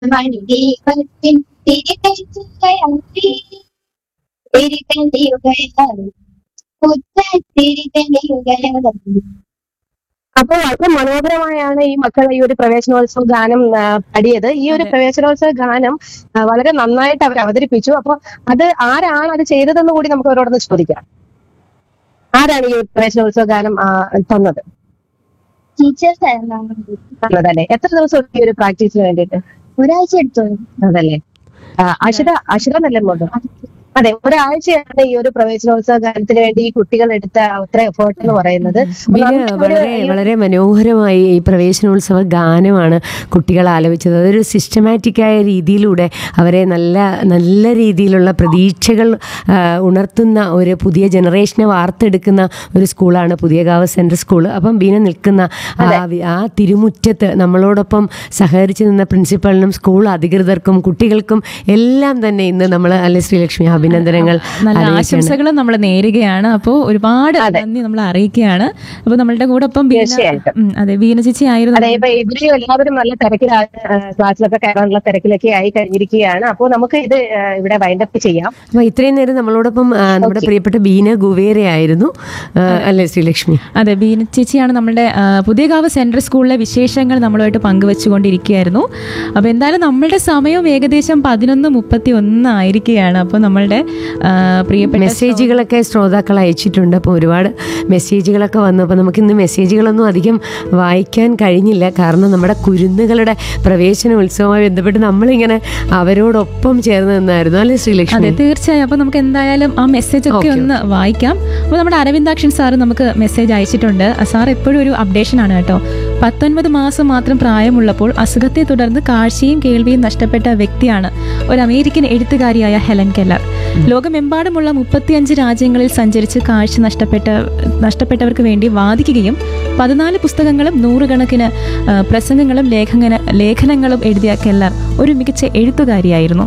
മണിദീപത്തിൻ തിരിതെളിയുകയായി തിരിതെളിയുകയായി പുത്തൻ തിരിതെളിയുകയായി അപ്പോൾ വളരെ മനോഹരമായാണ് ഈ മക്കൾ ഈ ഒരു പ്രവേശനോത്സവ ഗാനം ആ, പാടിയത് ഈ ഒരു അതെ. പ്രവേശനോത്സവ ഗാനം ആ, വളരെ നന്നായിട്ട് അവർ അവതരിപ്പിച്ചു അപ്പൊ അത് ആരാണ് അത് ചെയ്തതെന്ന് കൂടി നമുക്ക് അവരോടൊന്ന് ചോദിക്കാം ആരാണ് ഈ ഒരു പ്രവേശനോത്സവ ഗാനം ആ, തന്നത് ടീച്ചേഴ്സ് ആയിരുന്നു തന്നതല്ലേ എത്ര ദിവസം എടുത്തു ഈ ഒരു പ്രാക്ടീസിന് വേണ്ടിയിട്ട് ഒരാഴ്ച എടുത്തോളൂ അതല്ലേ ആ, അഷിത അഷിത എന്നല്ലേ മോട്ടോ അതെ ഒരാഴ്ചയാണ് ഈ ഒരു പ്രവേശനോത്സവ ഗാനത്തിന് വേണ്ടി ഈ കുട്ടികൾ എടുത്ത അത്ര എഫേർട്ട് എന്ന് പറയുന്നത് ബീന നമുക്ക് ഒരു- വളരെ വളരെ മനോഹരമായി ഈ പ്രവേശനോത്സവ ഗാനമാണ് കുട്ടികൾ ആലപിച്ചത് അതൊരു സിസ്റ്റമാറ്റിക്കായ രീതിയിലൂടെ അവരെ നല്ല നല്ല രീതിയിലുള്ള പ്രതീക്ഷകൾ ആ, ഉണർത്തുന്ന ഒരു പുതിയ ജനറേഷനെ വാർത്തെടുക്കുന്ന ഒരു സ്കൂളാണ് പുതിയകാവ് സെൻട്രൽ സ്കൂൾ അപ്പം ബീന നിൽക്കുന്ന ആ വി- ആ തിരുമുറ്റത്ത് നമ്മളോടൊപ്പം സഹകരിച്ച് നിന്ന പ്രിൻസിപ്പലിനും സ്കൂൾ അധികൃതർക്കും കുട്ടികൾക്കും എല്ലാം തന്നെ ഇന്ന് നമ്മൾ അല്ലെ ശ്രീലക്ഷ്മി അഭിനന്ദനങ്ങൾ നല്ല അറിയിക്കുകയാണ്. ആശംസകളും നമ്മൾ നേരുകയാണ് അപ്പോൾ ഒരുപാട് നന്ദി നമ്മൾ അറിയിക്കുകയാണ് അപ്പോൾ നമ്മളുടെ കൂടെ ഒപ്പം ബീന തീർച്ചയായിട്ടും. ഉം, അതെ ബീന ചേച്ചി ആയിരുന്നു അതെ ഇപ്പൊ ഇവര് എല്ലാവരും നല്ല തിരക്കിലാണ് ആ, ക്ലാസ്സിലൊക്കെ കയറാനുള്ള തിരക്കിലൊക്കെ ആയി കഴിഞ്ഞിരിക്കുകയാണ് അപ്പോൾ നമുക്ക് ഇത് ആ, ഇവിടെ വൈൻഡപ്പ് ചെയ്യാം അപ്പൊ ഇത്രയും നേരം നമ്മളോടൊപ്പം ആ, നമ്മുടെ പ്രിയപ്പെട്ട ബീന ഗുവേരയായിരുന്നു ആ, അല്ലേ ശ്രീലക്ഷ്മി അതെ ബീന ചേച്ചിയാണ് നമ്മുടെ ആ, പുതിയകാവ് സെൻട്രൽ സ്കൂളിലെ വിശേഷങ്ങൾ നമ്മളുമായിട്ട് പങ്കുവെച്ചുകൊണ്ടിരിക്കുകയായിരുന്നു അപ്പോൾ എന്തായാലും നമ്മളുടെ സമയം ഏകദേശം പതിനൊന്ന് മുപ്പത്തി ഒന്ന് ആയിരിക്കുകയാണ് അപ്പോൾ നമ്മളുടെ ആ, പ്രിയപ്പെട്ട മെസ്സേജുകളൊക്കെ ശ്രോതാക്കൾ അയച്ചിട്ടുണ്ട് അപ്പോൾ ഒരുപാട് മെസ്സേജുകളൊക്കെ വന്നു അപ്പോൾ നമുക്ക് ഇന്ന് മെസ്സേജുകളൊന്നും അധികം വായിക്കാൻ കഴിഞ്ഞില്ല കാരണം നമ്മുടെ കുരുന്നുകളുടെ പ്രവേശന ഉത്സവവുമായി ബന്ധപ്പെട്ട് നമ്മളിങ്ങനെ അവരോടൊപ്പം ചേർന്ന് നിന്നായിരുന്നു അല്ലേ ശ്രീലക്ഷ്മി അതെ തീർച്ചയായും അപ്പോൾ നമുക്ക് എന്തായാലും ആ മെസ്സേജ് ഒക്കെ Okay, ഒന്ന് വായിക്കാം അപ്പോൾ നമ്മുടെ അരവിന്ദാക്ഷൻ സാറ് നമുക്ക് മെസ്സേജ് അയച്ചിട്ടുണ്ട് ആ സാർ എപ്പോഴും ഒരു അപ്ഡേഷൻ ആണ് കേട്ടോ പത്തൊൻപത് മാസം മാത്രം പ്രായമുള്ളപ്പോൾ അസുഖത്തെ തുടർന്ന് കാഴ്ചയും കേൾവിയും നഷ്ടപ്പെട്ട വ്യക്തിയാണ് ഒരു അമേരിക്കൻ എഴുത്തുകാരിയായ ഹെലൻ കെല്ലർ ലോകമെമ്പാടുമുള്ള മുപ്പത്തിയഞ്ച് രാജ്യങ്ങളിൽ സഞ്ചരിച്ച് കാഴ്ച നഷ്ടപ്പെട്ട നഷ്ടപ്പെട്ടവർക്ക് വേണ്ടി വാദിക്കുകയും പതിനാല് പുസ്തകങ്ങളും നൂറുകണക്കിന് ആ, പ്രസംഗങ്ങളും ലേഖന ലേഖനങ്ങളും എഴുതിയ കെല്ലർ ഒരു മികച്ച എഴുത്തുകാരിയായിരുന്നു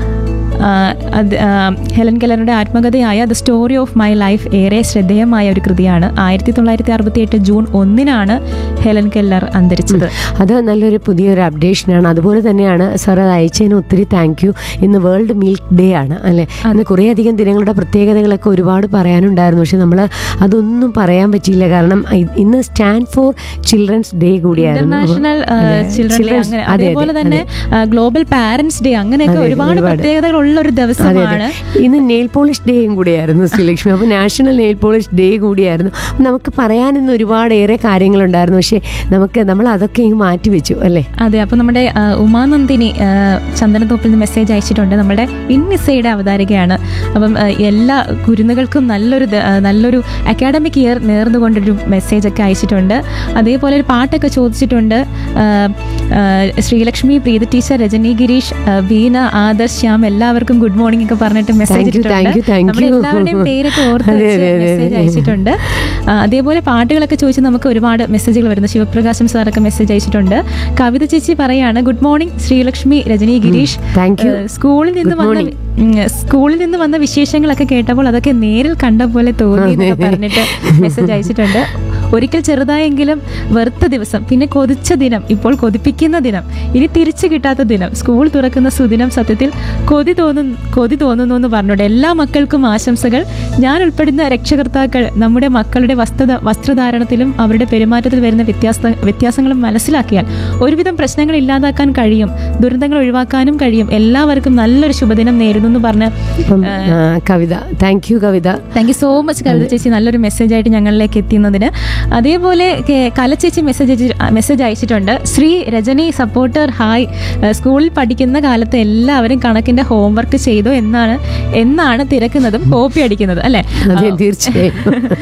ആ, അത് ആ, ഹെലൻ കെല്ലറുടെ ആത്മകഥയായ the story of my life ഏറെ ശ്രദ്ധേയമായ ഒരു കൃതിയാണ് ആയിരത്തി തൊള്ളായിരത്തി അറുപത്തി എട്ട് ജൂൺ ഒന്നിനാണ് ഹെലൻ കെല്ലർ അന്തരിച്ചത് അത് നല്ലൊരു പുതിയൊരു അപ്ഡേഷനാണ് അതുപോലെ തന്നെയാണ് സാർ അത് അയച്ചതിന് ഒത്തിരി താങ്ക് യു ഇന്ന് വേൾഡ് മിൽക്ക് ഡേ ആണ് അല്ലേ ഇന്ന് കുറേയധികം ദിനങ്ങളുടെ പ്രത്യേകതകളൊക്കെ ഒരുപാട് പറയാനുണ്ടായിരുന്നു പക്ഷെ നമ്മൾ അതൊന്നും പറയാൻ പറ്റിയില്ല കാരണം ഇ- ഇന്ന് സ്റ്റാൻഡ് ഫോർ ചിൽഡ്രൻസ് ഡേ കൂടിയായിരുന്നു ഇന്റർനാഷണൽ അല്ലേ? ചിൽഡ്രൻ ഡേ Children's- അങ്ങനെ അതെ, അതേപോലെ അതെ, തന്നെ ഗ്ലോബൽ പാരന്റ്സ് ഡേ അങ്ങനെയൊക്കെ അതെ, ഒരുപാട് ഒരുപാട്. പ്രത്യേകതകളുള്ള ഒരു അതെ ദിവസമാണ് അതെ ഇന്ന് നെയിൽ പോളിഷ് ഡേയും കൂടിയായിരുന്നു ശ്രീലക്ഷ്മി അപ്പോൾ നാഷണൽ നെയിൽ പോളിഷ് ഡേ കൂടിയായിരുന്നു നമുക്ക് പറയാൻ ഇന്ന് ഒരുപാടേറെ കാര്യങ്ങളുണ്ടായിരുന്നു പക്ഷേ നമുക്ക് നമ്മൾ അതൊക്കെ ഇങ്ങ് മാറ്റി വെച്ചു അല്ലേ അതെ അപ്പോൾ നമ്മുടെ ആ, ഉമാനന്ദിനി ആ, ചന്ദനത്തോപ്പിൽ നിന്ന് മെസ്സേജ് അയച്ചിട്ടുണ്ട് നമ്മുടെ ഇന്നിസയുടെ അവതാരികയാണ് അപ്പം ആ, എല്ലാ കുരുന്നുകൾക്കും നല്ലൊരു ദ- ആ, നല്ലൊരു അക്കാഡമിക് ഇയർ നേർന്നുകൊണ്ടൊരു മെസ്സേജ് ഒക്കെ അയച്ചിട്ടുണ്ട് അതേപോലെ ഒരു പാട്ടൊക്കെ ചോദിച്ചിട്ടുണ്ട് ആ, ആ, ശ്രീലക്ഷ്മി പ്രീതി ടീച്ചർ രജനി ഗിരീഷ് ആ, ബീന ആദർശ് ശ്യാം എല്ലാവർക്കും ഗുഡ് മോർണിംഗ് ഒക്കെ പറഞ്ഞിട്ട് message Thank you, thank you, thank നമ്മുടെ you. എല്ലാവരുടെയും പേരൊക്കെ ഓർത്ത് അതെ, വെച്ച് അതെ, അതെ, മെസ്സേജ് അതെ. അയച്ചിട്ടുണ്ട് ആ, അതേപോലെ പാട്ടുകളൊക്കെ ചോദിച്ച് നമുക്ക് ഒരുപാട് മെസ്സേജുകൾ വരുന്നു ശിവപ്രകാശം സാറൊക്കെ മെസ്സേജ് അയച്ചിട്ടുണ്ട് കവിത ചേച്ചി പറയാണ് good morning Sreelakshmi Rajani Girish thank you ഏഹ് സ്കൂളിൽ നിന്ന് Good വന്ന ഉം, സ്കൂളിൽ നിന്ന് വന്ന വിശേഷങ്ങളൊക്കെ കേട്ടപ്പോൾ അതൊക്കെ നേരിൽ കണ്ട പോലെ തോന്നി എന്നൊക്കെ പറഞ്ഞിട്ട് മെസ്സേജ് അയച്ചിട്ടുണ്ട് ഒരിക്കൽ ചെറുതായെങ്കിലും വെറുത്ത ദിവസം പിന്നെ കൊതിച്ച ദിനം ഇപ്പോൾ കൊതിപ്പിക്കുന്ന ദിനം ഇനി തിരിച്ചു കിട്ടാത്ത ദിനം സ്കൂൾ തുറക്കുന്ന സുദിനം സത്യത്തിൽ കൊതി തോന്നുന്നു കൊതി തോന്നുന്നു എന്ന് പറഞ്ഞോട്ടെ എല്ലാ മക്കൾക്കും ആശംസകൾ ഞാൻ ഉൾപ്പെടുന്ന രക്ഷകർത്താക്കൾ നമ്മുടെ മക്കളുടെ വസ്ത്ര വസ്ത്രധാരണത്തിലും അവരുടെ പെരുമാറ്റത്തിൽ വരുന്ന വ്യത്യാസ വ്യത്യാസങ്ങളും മനസ്സിലാക്കിയാൽ ഒരുവിധം പ്രശ്നങ്ങൾ ഇല്ലാതാക്കാൻ കഴിയും ദുരന്തങ്ങൾ ഒഴിവാക്കാനും കഴിയും എല്ലാവർക്കും നല്ലൊരു ശുഭദിനം നേരുന്നു എന്ന് പറഞ്ഞ് അപ്പം, ആ, Kavitha thank you Kavitha thank you so much Kavitha ചേച്ചി നല്ലൊരു മെസ്സേജ് ആയിട്ട് ഞങ്ങളിലേക്ക് എത്തുന്നതിന് അതേപോലെ കെ- കല ചേച്ചി മെസ്സേജ് മെസ്സേജ് അയച്ചിട്ടുണ്ട് ശ്രീ രജനി സപ്പോർട്ടർ ഹായ് ഏഹ് സ്കൂളിൽ പഠിക്കുന്ന കാലത്ത് എല്ലാവരും കണക്കിന്റെ ഹോംവർക്ക് ചെയ്തോ എന്നാണ് എന്നാണ് തിരക്കുന്നതും കോപ്പി അടിക്കുന്നത് അല്ലെ അതെ തീർച്ചയായും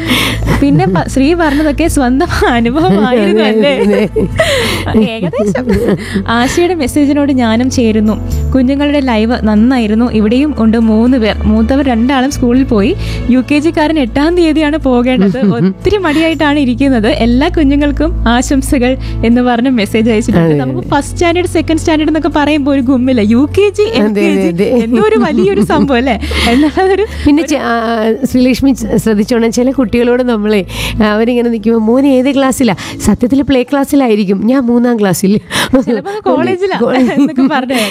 പിന്നെ പ- ശ്രീ പറഞ്ഞതൊക്കെ സ്വന്തം അനുഭവമായിരുന്നു അല്ലേ ഏകദേശം ആശയുടെ മെസ്സേജിനോട് ഞാനും ചേരുന്നു കുഞ്ഞുങ്ങളുടെ ലൈവ് നന്നായിരുന്നു ഇവിടെയും ഉണ്ട് മൂന്ന് പേർ മൂത്തവർ രണ്ടാളും സ്കൂളിൽ പോയി യു കെ ജിക്കാരൻ എട്ടാം തീയതിയാണ് പോകേണ്ടത് ഒത്തിരി മടിയായിട്ടാണ് ഇരിക്കുന്നത് എല്ലാ കുഞ്ഞുങ്ങൾക്കും ആശംസകൾ എന്ന് പറഞ്ഞ് മെസ്സേജ് അയച്ചിട്ടുണ്ട് നമുക്ക് ഫസ്റ്റ് സ്റ്റാൻഡേർഡ് സെക്കൻഡ് സ്റ്റാൻഡേർഡ് എന്നൊക്കെ പറയുമ്പോൾ ഒരു ഗുമ്മില്ല യു കെ ജി എൽ അതെ, കെ അതെ, ജി അതെ. എന്തോ ഒരു വലിയൊരു സംഭവം അല്ലേ എന്നാലൊരു പിന്നെ ചെ- ആ, ആ, ശ്രീലക്ഷ്മി ശ്രദ്ധിച്ചോണം ചില കുട്ടികളോട് നമ്മളെ ആ, അവരിങ്ങനെ നിൽക്കുമ്പോൾ മോൻ ഏത് ക്ലാസ്സിലാ സത്യത്തിൽ പ്ലേ ക്ലാസ്സിലായിരിക്കും ഞാൻ മൂന്നാം ക്ലാസ്സിൽ ചിലപ്പോ കോളേജിലാ എന്നൊക്കെ പറഞ്ഞു